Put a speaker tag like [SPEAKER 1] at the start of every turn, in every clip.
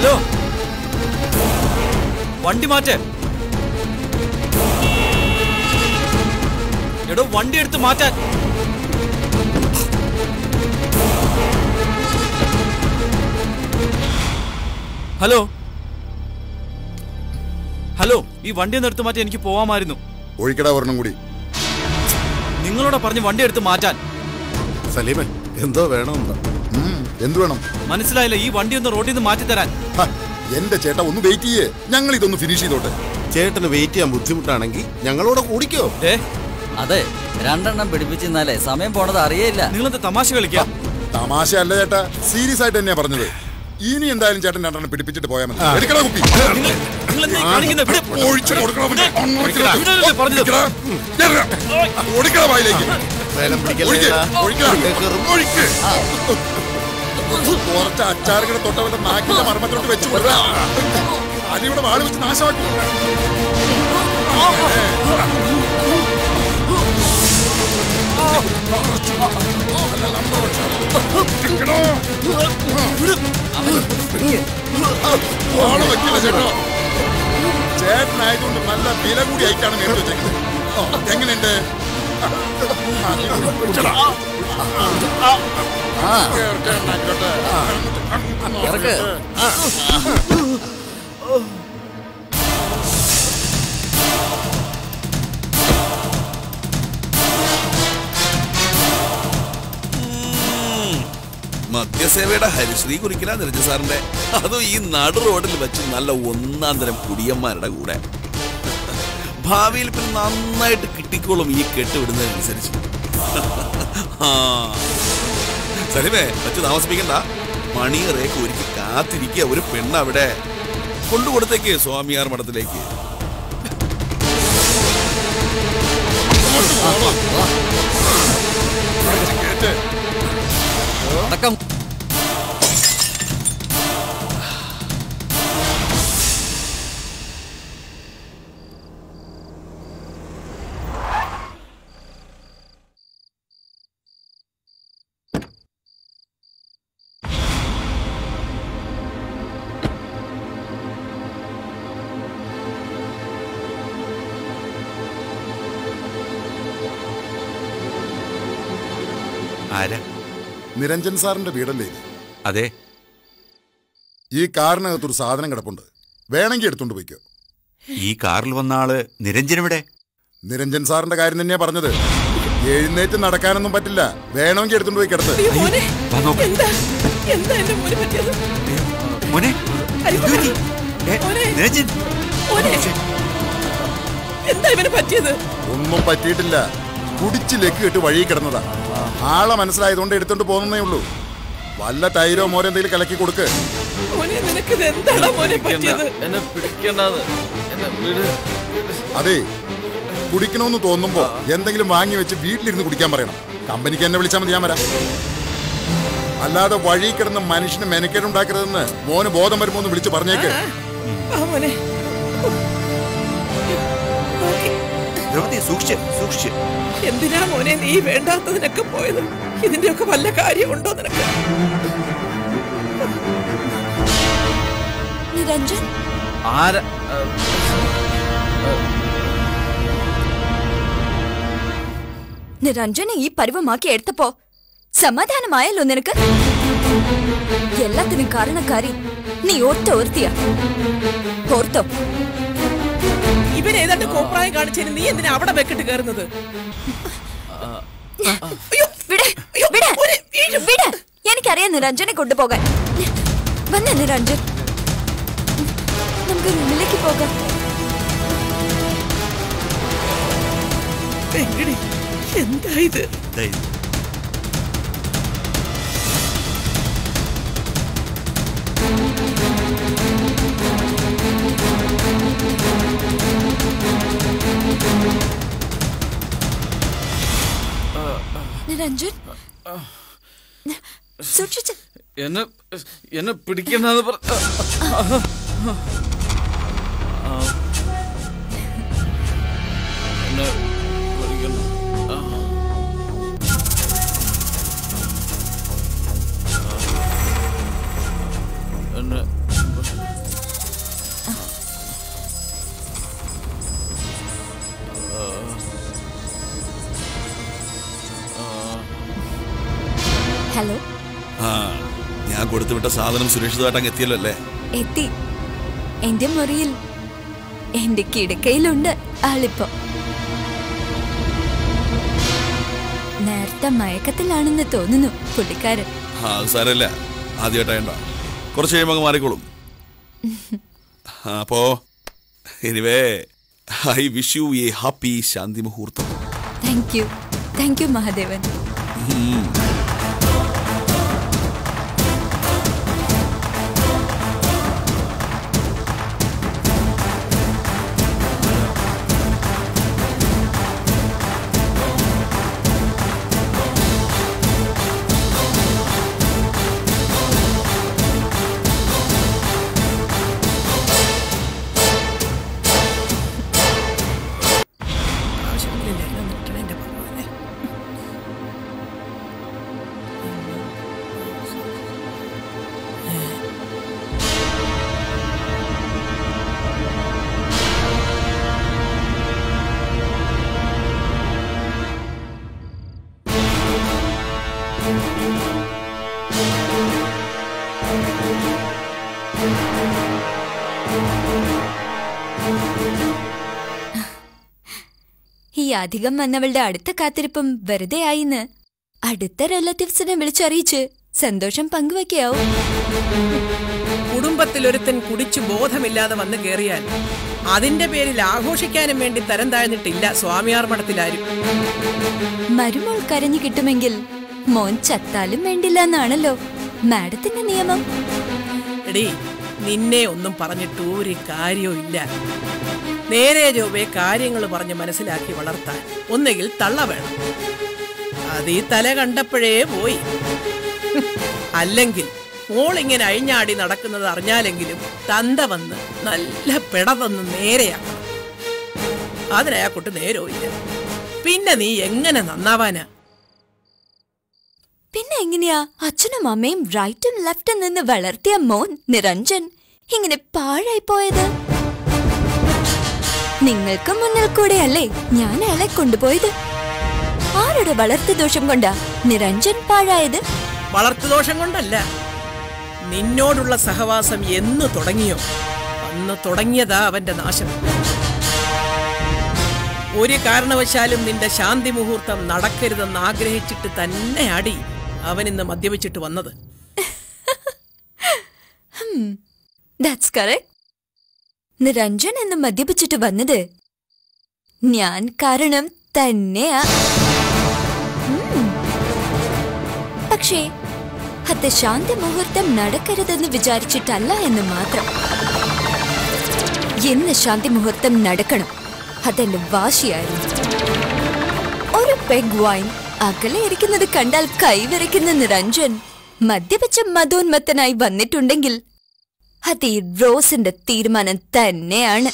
[SPEAKER 1] Hello വണ്ടി മാറ്റ് എടോ വണ്ടി എടുത്ത് മാറ്റാൻ ഹലോ ഹലോ ഈ വണ്ടി ഒന്ന് എടുത്ത് മാറ്റി എനിക്ക് പോവാമായിരുന്നു
[SPEAKER 2] ഒഴിക്കടാ ഒരെണ്ണം കൂടി
[SPEAKER 1] നിങ്ങളോട് പറഞ്ഞ് വണ്ടി എടുത്ത് മാറ്റാൻ
[SPEAKER 3] സലീമേ എന്തോ വേണമെന്ന്
[SPEAKER 2] ഉം, എന്ത് വേണം
[SPEAKER 1] മനസ്സിലായില്ല ഈ വണ്ടി ഒന്ന് റോഡിൽ നിന്ന് മാറ്റി തരാൻ
[SPEAKER 2] ഹ, എന്റെ ചേട്ടാ ഒന്ന് വെയിറ്റ് ചെയ്യേ ഞങ്ങൾ ഇതൊന്ന് ഫിനിഷ് ചെയ്തോട്ടെ
[SPEAKER 3] ചേട്ടന് വെയിറ്റ് ചെയ്യാൻ ബുദ്ധിമുട്ടാണെങ്കിൽ ഞങ്ങളോട് കൂടിക്കോ
[SPEAKER 1] ഏ
[SPEAKER 4] അതെ രണ്ടെണ്ണം പിടിപ്പിച്ചിരുന്നാലേ സമയം പോണത് അറിയേയില്ല
[SPEAKER 1] നിങ്ങളെന്താ തമാശ കളിക്കാം
[SPEAKER 2] തമാശ അല്ല ചേട്ടാ സീരിയസ് ആയിട്ട് തന്നെയാ പറഞ്ഞത് ഇനി എന്തായാലും ചേട്ടൻ രണ്ടെണ്ണം പിടിപ്പിച്ചിട്ട് പോയാൽ മതി എടുക്കടാ കുപ്പി
[SPEAKER 1] നിങ്ങൾ നിങ്ങളെന്താ ഈ കാണിക്കുന്നത്? ഇവിടെ
[SPEAKER 2] ഒഴിച്ച് കൊടുക്കണം അവന്. ഒഴിക്കടാ.
[SPEAKER 1] ഇവിടെയല്ലേ പറഞ്ഞത്?
[SPEAKER 2] ഒഴിക്കടാ. എറിയാ. ഒഴിക്കടാ വായിലേക്ക്
[SPEAKER 3] വേലം
[SPEAKER 2] ഒഴിക്ക്.
[SPEAKER 3] പിടിക്കല്ലേ
[SPEAKER 2] ഒഴിക്കടാ. ഒഴിക്ക്. കുറച്ച് അച്ചാറുകളെ തൊട്ടവന്റെ നാക്കിന്റെ മർമ്മത്തിലോട്ട് വെച്ച് കൊടുക്കുക അതിവിടെ വാള് വെച്ച് നാശമാക്കി എടുക്കണോ? വാള് വെക്കില്ല ചേട്ടോ ചേട്ടനായതുകൊണ്ട് നല്ല വില കൂടി ആയിട്ടാണ് മേടിച്ച് വെച്ചേക്കുന്നത് ഓ, എങ്ങനെയുണ്ട്
[SPEAKER 4] ഇറക്ക്.
[SPEAKER 5] മദ്യസേവയുടെ ഹരിശ്രീ കുറിക്കല നിരഞ്ജ സാറിന്റെ അതും ഈ നടു റോഡിൽ വെച്ച് നല്ല ഒന്നാം തരം കുടിയന്മാരുടെ കൂടെ ഭാവിയിൽ പിന്നെ നന്നായിട്ട് കിട്ടിക്കോളും ഈ കെട്ട് വിടുന്നതിനനുസരിച്ച് ആ. സലിമേ വെച്ച് താമസിപ്പിക്കണ്ട മണിയറേക്ക് ഒരുക്കി കാത്തിരിക്കുക ഒരു പെണ്ണ് അവിടെ കൊണ്ടുകൊടുത്തേക്ക് സ്വാമിയാർ മഠത്തിലേക്ക്
[SPEAKER 4] അടക്കം
[SPEAKER 5] ആരാ
[SPEAKER 2] നിരഞ്ജൻ സാറിന്റെ വീടല്ലേ ഇത്
[SPEAKER 5] അതെ
[SPEAKER 2] ഈ കാറിനകത്തൊരു സാധനം കിടപ്പുണ്ട് വേണമെങ്കിൽ എടുത്തോണ്ട് പോയിക്കോ
[SPEAKER 5] ഈ കാറിൽ വന്ന ആള് നിരഞ്ജനവിടെ
[SPEAKER 2] നിരഞ്ജൻ സാറിന്റെ കാര്യം തന്നെയാ പറഞ്ഞത് എഴുന്നേറ്റ് നടക്കാനൊന്നും പറ്റില്ല വേണമെങ്കിൽ എടുത്തോണ്ട് പോയി കിടത്ത്
[SPEAKER 6] അയ്യോ, മോനെ
[SPEAKER 5] വാ നോക്ക്.
[SPEAKER 6] എന്താ എന്താ എന്റെ മോനെ പറ്റിയത്
[SPEAKER 5] മോനെ
[SPEAKER 6] അയ്യോ,
[SPEAKER 5] എന്ത് പറ്റി? ഏ,
[SPEAKER 6] മോനെ.
[SPEAKER 5] നിരഞ്ജൻ
[SPEAKER 6] മോനെ എന്താ ഇവന് പറ്റിയത്
[SPEAKER 2] ഒന്നും പറ്റിയിട്ടില്ല കുടിച്ച് ലക്ക് കെട്ട് വഴി കിടന്നതാ ആളെ മനസ്സിലായതുകൊണ്ട് എടുത്തോണ്ട് പോകുന്നേ ഉള്ളൂ വല്ല തൈരോ മോരോ എന്തെങ്കിലും കലക്കി കൊടുക്ക്
[SPEAKER 6] മോനെ നിനക്ക് ഇത് എന്താണോ മോനെ പറ്റിയത്
[SPEAKER 1] എന്നെ പിടിക്കണ്ടത് എന്നെ വിട്
[SPEAKER 2] അതെ കുടിക്കണമെന്ന് തോന്നുമ്പോ എന്തെങ്കിലും വാങ്ങി വെച്ച് വീട്ടിലിരുന്ന് കുടിക്കാൻ പറയണം കമ്പനിക്ക് എന്നെ വിളിച്ചാൽ മതി ഞാൻ വരാം അല്ലാതെ വഴി കിടന്ന് മനുഷ്യന് മെനക്കേടുണ്ടാക്കരുതെന്ന് മോന് ബോധം വരുമ്പോ ഒന്ന് വിളിച്ച് പറഞ്ഞേക്ക്
[SPEAKER 6] ആ മോനെ നോക്കി.
[SPEAKER 5] ദ്രൗപദി സൂക്ഷിച്ച് സൂക്ഷിച്ച്
[SPEAKER 6] എന്തിനാ മോനെ നീ വേണ്ടാത്തതിനൊക്കെ പോയത് ഇതിന്റെയൊക്കെ വല്ല കാര്യമുണ്ടോ നിനക്ക്
[SPEAKER 7] നിരഞ്ജൻ
[SPEAKER 1] ആര
[SPEAKER 7] നിരഞ്ജനെ ഈ പരുവമാക്കി എടുത്തപ്പോ സമാധാനമായല്ലോ നിനക്ക് എല്ലാത്തിനും കാരണക്കാരി നീ ഒറ്റ ഒരുത്തിയ ഓർത്തോ
[SPEAKER 6] ഇവൻ ഏതാണ്ട് കോപ്രായം കാണിച്ചതിന് നീ എന്തിനാ അവിടെ വെക്കിട്ട് കയറുന്നത് അയ്യോ,
[SPEAKER 7] വിട്
[SPEAKER 6] അയ്യോ,
[SPEAKER 7] വിട്
[SPEAKER 6] മോനെ, വീഴും.
[SPEAKER 7] വിട് എനിക്കറിയാം നിരഞ്ജനെ കൊണ്ടുപോകാൻ വന്ന നിരഞ്ജൻ നമുക്ക് റൂമിലേക്ക് പോകാം
[SPEAKER 6] എങ്ങടി എന്താ ഇത്
[SPEAKER 5] ദേ,
[SPEAKER 7] നിരഞ്ജൻ സൂക്ഷിച്ച്
[SPEAKER 1] എന്നെ എന്നെ പിടിക്കണ്ടെന്ന് പറ എന്നെ പിടിക്കണ്ട ആ. എന്നെ
[SPEAKER 5] ആ ഞാൻ കൊടുത്തുവിട്ട സാധനം സുരക്ഷിതമായിട്ട് അങ്ങ് എത്തിയല്ലോ അല്ലേ
[SPEAKER 7] എത്തി എന്റെ മുറിയിൽ എന്റെ കിടക്കയിലുണ്ട് ആളിപ്പോ നേരത്തെ മയക്കത്തിലാണെന്ന് തോന്നുന്നു പുള്ളിക്കാരൻ
[SPEAKER 5] ആ അത് സാരമില്ല ആദ്യമായിട്ടായണ്ട കുറച്ച് കഴിയുമ്പോൾ അങ്ങ് മാറിക്കോളും ആ, അപ്പോ anyway I wish you a happy ശാന്തി മുഹൂർത്തം
[SPEAKER 7] thank you thank you Mahadevan
[SPEAKER 6] ആവശ്യമില്ല എല്ലാം നിൽക്കണേ എൻ്റെ ഭഗവാനെ
[SPEAKER 7] ഈ അധികം വന്നവളുടെ അടുത്ത കാത്തിരിപ്പും വെറുതെ ആയിന്ന് അടുത്ത റിലേറ്റീവ്സിനെ വിളിച്ചറിയിച്ച് സന്തോഷം പങ്കുവെക്കാവും
[SPEAKER 6] കുടുംബത്തിലൊരുത്തൻ കുടിച്ചു ബോധമില്ലാതെ വന്നു കയറിയാൽ അതിന്റെ പേരിൽ ആഘോഷിക്കാനും വേണ്ടി തരം താഴ്ന്നിട്ടില്ല സ്വാമിയാർ മഠത്തിലാരും
[SPEAKER 7] മരുമോൾ കരഞ്ഞു കിട്ടുമെങ്കിൽ മോൻ ചത്താലും വേണ്ടില്ല എന്നാണല്ലോ മാഡത്തിന്റെ നിയമം
[SPEAKER 6] എടീ നിന്നെ ഒന്നും പറഞ്ഞിട്ട് ഒരു കാര്യവും ഇല്ല നേരെ ജോബെ കാര്യങ്ങൾ പറഞ്ഞ് മനസ്സിലാക്കി വളർത്താൻ ഒന്നുകിൽ തള്ള വേണം അത് ഈ തല കണ്ടപ്പോഴേ പോയി അല്ലെങ്കിൽ മോളിങ്ങനെ അഴിഞ്ഞാടി നടക്കുന്നത് അറിഞ്ഞാലെങ്കിലും തന്ത വന്ന് നല്ല പിട തന്ന് നേരെയാക്കണം അതിനയാൾക്കൊട്ട് നേരവും ഇല്ല പിന്നെ നീ എങ്ങനെ നന്നാവാനാ
[SPEAKER 7] പിന്നെ എങ്ങനെയാ അച്ഛനും അമ്മയും റൈറ്റും ലെഫ്റ്റും നിന്ന് വളർത്തിയ മോൻ നിരഞ്ജൻ ഇങ്ങനെ പാഴായി പോയത് നിങ്ങൾക്ക് മുന്നിൽ കൂടെയല്ലേ ഞാൻ അയാളെ കൊണ്ടുപോയത് ആരുടെ വളർത്തു ദോഷം കൊണ്ടാ നിരഞ്ജൻ പാഴായത്
[SPEAKER 6] വളർത്തുദോഷം കൊണ്ടല്ല നിന്നോടുള്ള സഹവാസം എന്ന് തുടങ്ങിയോ അന്ന് തുടങ്ങിയതാ അവന്റെ നാശം ഒരു കാരണവശാലും നിന്റെ ശാന്തി മുഹൂർത്തം നടക്കരുതെന്ന് ആഗ്രഹിച്ചിട്ട് തന്നെയാടി അവൻ ഇന്ന് മദ്യപിച്ചിട്ട് വന്നത്
[SPEAKER 7] ദാറ്റ്സ് കറക്റ്റ് നിരഞ്ജൻ എന്ന് മദ്യപിച്ചിട്ട് വന്നത് ഞാൻ കാരണം തന്നെയാ ഉം. പക്ഷേ അത് ശാന്തി മുഹൂർത്തം നടക്കരുതെന്ന് വിചാരിച്ചിട്ടല്ല എന്ന് മാത്രം എന്ന് ശാന്തി മുഹൂർത്തം നടക്കണം അതെന്റെ വാശിയായിരുന്നു ഒരു പെഗ് വൈൻ അകലെ ഇരിക്കുന്നത് കണ്ടാൽ കൈവിറയ്ക്കുന്ന നിരഞ്ജൻ മദ്യപിച്ച മതോന്മത്തനായി വന്നിട്ടുണ്ടെങ്കിൽ അത് ഈ റോസിന്റെ തീരുമാനം തന്നെയാണ്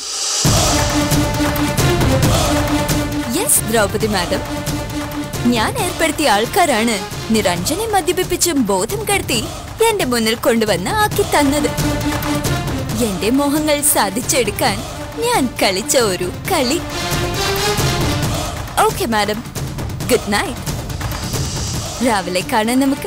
[SPEAKER 7] യെസ് ദ്രൗപതി മാഡം ഞാൻ ഏർപ്പെടുത്തിയ ആൾക്കാരാണ് നിരഞ്ജനെ മദ്യപിപ്പിച്ചും ബോധം കടത്തി എന്റെ മുന്നിൽ കൊണ്ടുവന്ന് ആക്കി തന്നത് എന്റെ മോഹങ്ങൾ സാധിച്ചെടുക്കാൻ ഞാൻ കളിച്ച ഒരു കളി ഓക്കെ മാഡം ഗുഡ് നൈറ്റ് രാവിലെ കാണാൻ നമുക്ക്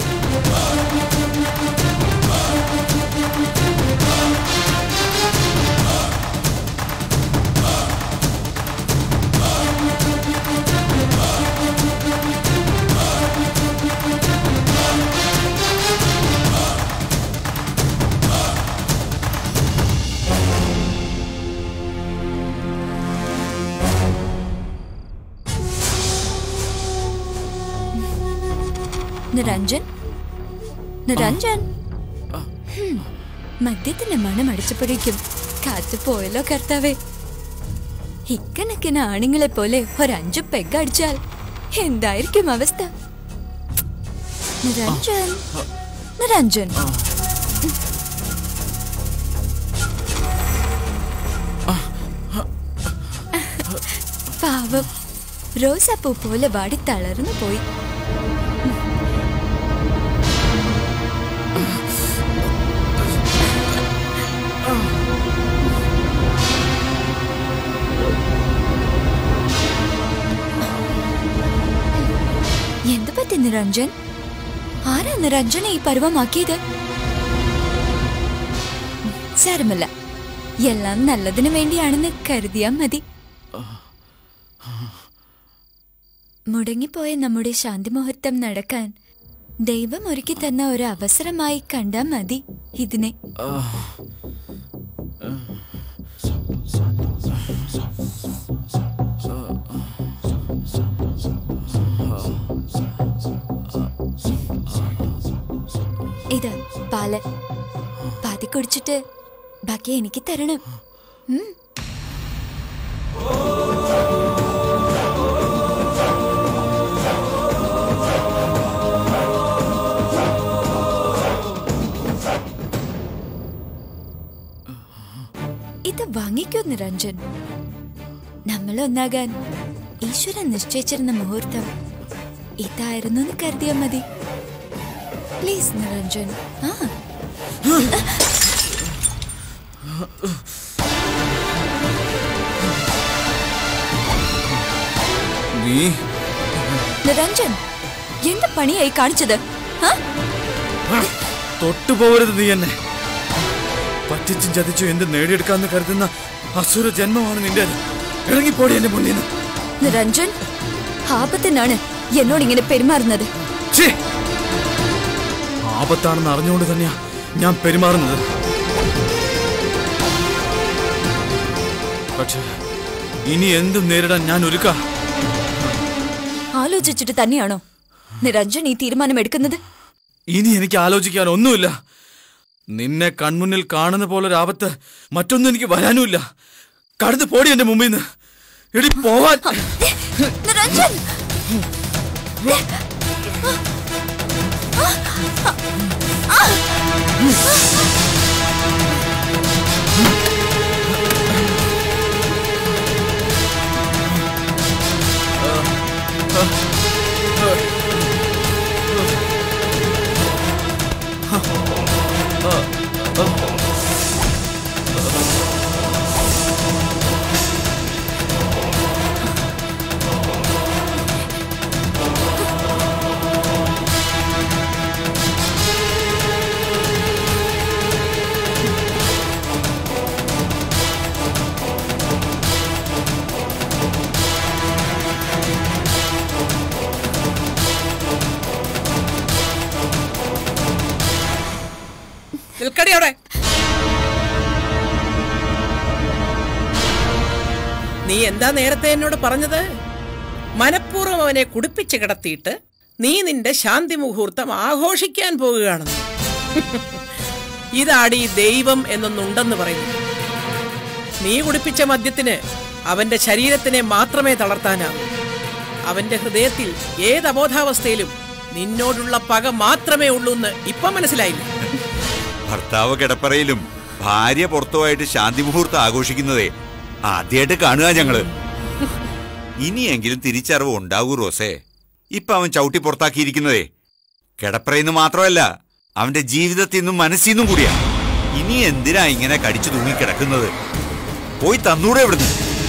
[SPEAKER 7] നിരഞ്ജൻ നിരഞ്ജൻ ഹും, മദ്യത്തിന്റെ മണം അടിച്ചപ്പോഴേക്കും കാറ്റ് പോയല്ലോ കർത്താവേ ഇക്കണക്കിന് ആണുങ്ങളെ പോലെ ഒരഞ്ചു പെഗ് അടിച്ചാൽ എന്തായിരിക്കും അവസ്ഥ നിരഞ്ജൻ നിരഞ്ജൻ പാവം റോസാപ്പൂ പോലെ വാടി തളർന്നു പോയി എന്ത് പറ്റി നിരഞ്ജൻ ആരാ നിരഞ്ജന ഈ പരുവമാക്കിയത് സാരമല്ല എല്ലാം നല്ലതിനു വേണ്ടിയാണെന്ന് കരുതിയാ മതി മുടങ്ങിപ്പോയ നമ്മുടെ ശാന്തി മുഹൂർത്തം നടക്കാൻ ദൈവം ഒരുക്കി തന്ന ഒരു അവസരമായി കണ്ടാ മതി ഇതിനെ ഇത് പാല് പാതി കുടിച്ചിട്ട് ബാക്കി എനിക്ക് തരണം ഉം. ഇത് വാങ്ങിക്കോ നിരഞ്ജൻ നമ്മൾ ഒന്നാകാൻ ഈശ്വരൻ നിശ്ചയിച്ചിരുന്ന മുഹൂർത്തം ഇതായിരുന്നു എന്ന് കരുതിയാ മതി പ്ലീസ് നിരഞ്ജൻ ആ
[SPEAKER 1] നീ
[SPEAKER 7] നിരഞ്ജൻ എന്ത് പണിയായി കാണിച്ചത് ആ?
[SPEAKER 1] തൊട്ടുപോകരുത് നീ എന്നെ പറ്റിച്ചും ചതിച്ചും എന്ത് നേടിയെടുക്കാന്ന് കരുതുന്ന അസുര ജന്മമാണ് നിന്റെ ഇറങ്ങിപ്പോടി എന്റെ മുന്നിൽ നിന്ന്
[SPEAKER 7] നിരഞ്ജൻ ആപത്തിനാണ് എന്നോട് ഇങ്ങനെ പെരുമാറുന്നത്
[SPEAKER 1] ഛേ! ആപത്താണെന്ന് അറിഞ്ഞുകൊണ്ട് തന്നെയാ ഞാൻ പെരുമാറുന്നത് പക്ഷെ ഇനി എന്തും നേരിടാൻ ഞാൻ ഒരുക്ക
[SPEAKER 7] ആലോചിച്ചിട്ട് തന്നെയാണോ നിരഞ്ജൻ ഈ തീരുമാനം എടുക്കുന്നത്
[SPEAKER 1] ഇനി എനിക്ക് ആലോചിക്കാൻ ഒന്നുമില്ല നിന്നെ കൺമുന്നിൽ കാണുന്ന പോലെ ഒരു ആപത്ത് മറ്റൊന്നും എനിക്ക് വരാനുമില്ല കടന്നു പോടി എന്റെ മുമ്പിൽ നിന്ന് എടി പോവാൻ
[SPEAKER 7] നിരഞ്ജൻ
[SPEAKER 6] നിൽക്കടി അവിടെ നീ എന്താ നേരത്തെ എന്നോട് പറഞ്ഞത് മനഃപൂർവ്വം അവനെ കുടിപ്പിച്ച് കിടത്തിയിട്ട് നീ നിന്റെ ശാന്തി മുഹൂർത്തം ആഘോഷിക്കാൻ പോകുകയാണെന്ന് ഇതാടി ദൈവം എന്നൊന്നുണ്ടെന്ന് പറയുന്നു നീ കുടിപ്പിച്ച മദ്യത്തിന് അവന്റെ ശരീരത്തിനെ മാത്രമേ തളർത്താനാവൂ അവന്റെ ഹൃദയത്തിൽ ഏത് അബോധാവസ്ഥയിലും നിന്നോടുള്ള പക മാത്രമേ ഉള്ളൂ എന്ന് ഇപ്പൊ മനസ്സിലായില്ല
[SPEAKER 8] ഭർത്താവ് കിടപ്പറയിലും ഭാര്യ പുറത്തുമായിട്ട് ശാന്തി മുഹൂർത്തം ആഘോഷിക്കുന്നതേ ആദ്യമായിട്ട് കാണുക ഞങ്ങള് ഇനിയെങ്കിലും തിരിച്ചറിവ് ഉണ്ടാകൂ റോസേ ഇപ്പൊ അവൻ ചവിട്ടി പുറത്താക്കിയിരിക്കുന്നതേ കിടപ്പറയിന്ന് മാത്രമല്ല അവന്റെ ജീവിതത്തിൽ നിന്നും മനസ്സിൽ നിന്നും കൂടിയാ ഇനി എന്തിനാ ഇങ്ങനെ കടിച്ചു തൂങ്ങി കിടക്കുന്നത് പോയി തന്നൂടെ ഇവിടുന്ന്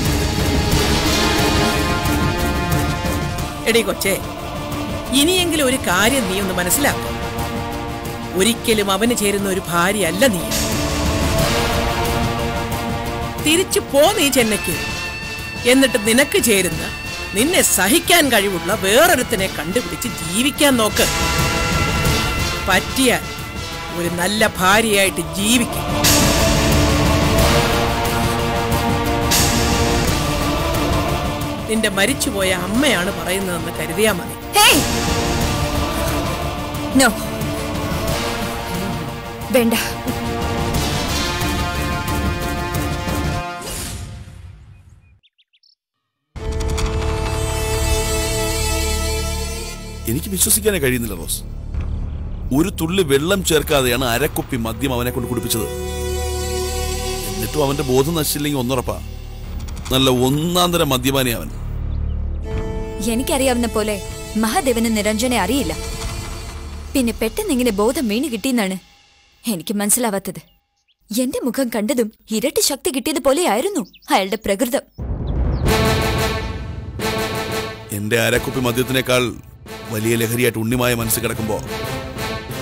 [SPEAKER 6] എടി കൊച്ചേ ഇനിയെങ്കിലും ഒരു കാര്യം നീ ഒന്ന് മനസ്സിലാക്കും ഒരിക്കലും അവന് ചേരുന്ന ഒരു ഭാര്യയല്ല നീ തിരിച്ചു പോ നീ ചെന്നൈക്ക് എന്നിട്ട് നിനക്ക് ചേരുന്ന നിന്നെ സഹിക്കാൻ കഴിവുള്ള വേറൊരുത്തിനെ കണ്ടുപിടിച്ച് ജീവിക്കാൻ നോക്ക് പറ്റിയാൽ ഒരു നല്ല ഭാര്യയായിട്ട് ജീവിക്കും നിന്റെ മരിച്ചുപോയ അമ്മയാണ് പറയുന്നതെന്ന് കരുതിയാ മതി
[SPEAKER 7] ഹേയ് നോ വേണ്ട
[SPEAKER 5] എനിക്ക് വിശ്വസിക്കാനേ കഴിയുന്നില്ല റോസ് ഒരു തുള്ളി വെള്ളം ചേർക്കാതെയാണ് അരക്കുപ്പി മദ്യം അവനെ കൊണ്ട് കുടിപ്പിച്ചത് എന്നിട്ടും അവന്റെ ബോധം നശിച്ചില്ലെങ്കിൽ ഒന്നുറപ്പാ നല്ല ഒന്നാം തരം മദ്യപാനി അവൻ
[SPEAKER 7] എനിക്കറിയാവുന്ന പോലെ മഹാദേവന് നിരഞ്ജനെ അറിയില്ല പിന്നെ പെട്ടെന്ന് ഇങ്ങനെ ബോധം വീണ് കിട്ടിയെന്നാണ് എനിക്ക് മനസ്സിലാവാത്തത് എന്റെ മുഖം കണ്ടതും ഇരട്ടി ശക്തി കിട്ടിയതുപോലെയായിരുന്നു അയാളുടെ പ്രകൃതം
[SPEAKER 5] എന്റെ അരക്കുപ്പി മദ്യത്തിനേക്കാൾ വലിയ ലഹരിയായിട്ട് ഉണ്ണിമായ മനസ്സ് കിടക്കുമ്പോ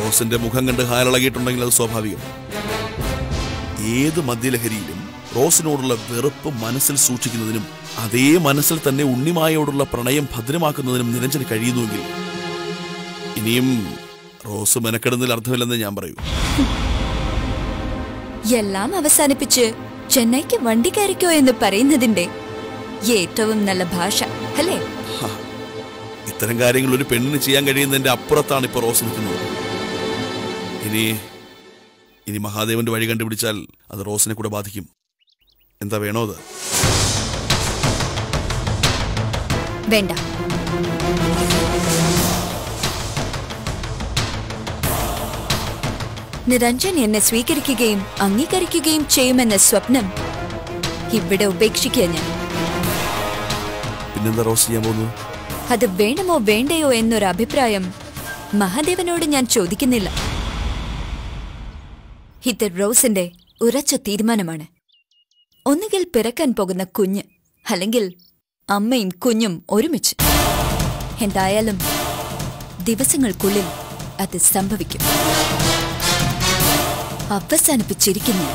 [SPEAKER 5] റോസിന്റെ മുഖം കണ്ട് ഹാലിളകിയിട്ടുണ്ടെങ്കിൽ അത് സ്വാഭാവികം ഏത് മദ്യലഹരിയിലും റോസിനോടുള്ള വെറുപ്പ് മനസ്സിൽ സൂക്ഷിക്കുന്നതിനും അതേ മനസ്സിൽ തന്നെ ഉണ്ണിമായോടുള്ള പ്രണയം ഭദ്രമാക്കുന്നതിനും നിരഞ്ജന് കഴിയുന്നുവെങ്കിൽ ഇനിയും റോസ് മെനക്കെടുന്നതിൽ അർത്ഥമില്ലെന്ന് ഞാൻ പറയൂ
[SPEAKER 7] എല്ലാം അവസാനിപ്പിച്ച് ചെന്നൈക്ക് വണ്ടി കയറിക്കോ എന്ന് പറയുന്നതിന്റെ ഏറ്റവും നല്ല ഭാഷ അല്ലേ
[SPEAKER 5] ഇത്തരം കാര്യങ്ങൾ ഒരു പെണ്ണിന് ചെയ്യാൻ കഴിയുന്നതിന്റെ അപ്പുറത്താണ് ഇപ്പോൾ റോസ് നിൽക്കുന്നത് ഇനി ഇനി മഹാദേവന്റെ വഴി കണ്ടുപിടിച്ചാൽ അത് റോസിനെ കൂടെ ബാധിക്കും എന്താ വേണോ അത്
[SPEAKER 7] വേണ്ട നിരഞ്ജൻ എന്നെ സ്വീകരിക്കുകയും അംഗീകരിക്കുകയും ചെയ്യുമെന്ന സ്വപ്നം ഇവിടെ ഉപേക്ഷിക്കുക ഞാൻ
[SPEAKER 5] പിന്നെന്താ റോസ് ചെയ്യാൻ പോകുന്നത്
[SPEAKER 7] അത് വേണമോ വേണ്ടയോ എന്നൊരു അഭിപ്രായം മഹാദേവനോട് ഞാൻ ചോദിക്കുന്നില്ല ഇത് റോസിന്റെ ഉറച്ച തീരുമാനമാണ് ഒന്നുകിൽ പിറക്കാൻ പോകുന്ന കുഞ്ഞ് അല്ലെങ്കിൽ അമ്മയും കുഞ്ഞും ഒരുമിച്ച് എന്തായാലും ദിവസങ്ങൾക്കുള്ളിൽ അത് സംഭവിക്കും അവസാനിപ്പിച്ചിരിക്കുന്നു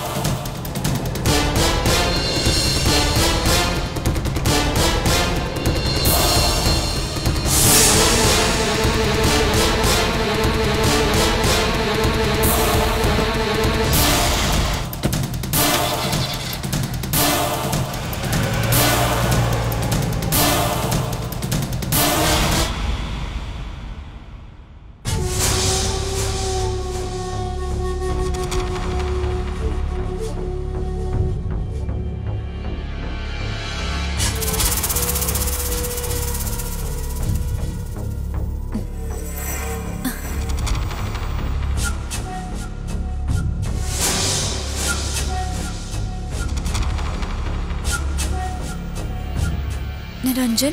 [SPEAKER 7] Niranjan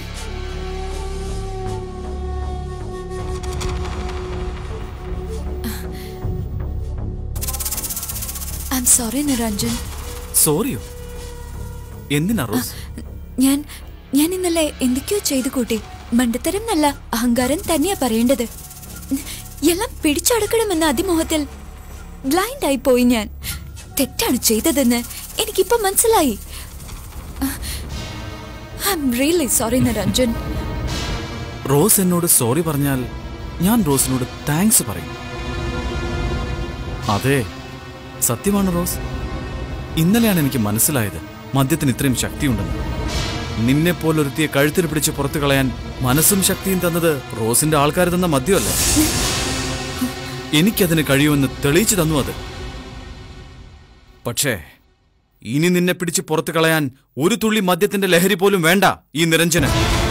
[SPEAKER 7] I'm sorry Niranjan
[SPEAKER 1] സോറിയോ എന്തിനാ റോസ്
[SPEAKER 7] ഞാൻ ഞാൻ ഇന്നലെ എന്തൊക്കെയോ ചെയ്തു കൂട്ടി മണ്ടത്തരം നല്ല അഹങ്കാരം തന്നെയാ പറയേണ്ടത് എല്ലാം പിടിച്ചടക്കണമെന്ന അതിമോഹത്തിൽ ബ്ലൈൻഡ് ആയി പോയി ഞാൻ തെറ്റാണ് ചെയ്തതെന്ന് എനിക്കിപ്പോ മനസ്സിലായി I'm really sorry Niranjan
[SPEAKER 1] Rose എന്നോട് സോറി പറഞ്ഞാൽ ഞാൻ റോസിനോട് താങ്ക്സ് പറയും അതെ സത്യമാണ് റോസ് ഇന്നലെയാണ് എനിക്ക് മനസ്സിലായത് മദ്യത്തിന് ഇത്രയും ശക്തിയുണ്ടെന്ന് നിന്നെ പോലൊരുത്തിയെ കഴുത്തിൽ പിടിച്ച് പുറത്തു കളയാൻ മനസ്സും ശക്തിയും തന്നത് റോസിന്റെ ആൾക്കാർ തന്ന മദ്യമല്ലേ എനിക്കതിന് കഴിയുമെന്ന് തെളിയിച്ചു തന്നു അത് പക്ഷേ ഇനി നിന്നെ പിടിച്ച് പുറത്തു കളയാൻ ഒരു തുള്ളി മദ്യത്തിന്റെ ലഹരി പോലും വേണ്ട ഈ നിരഞ്ജന്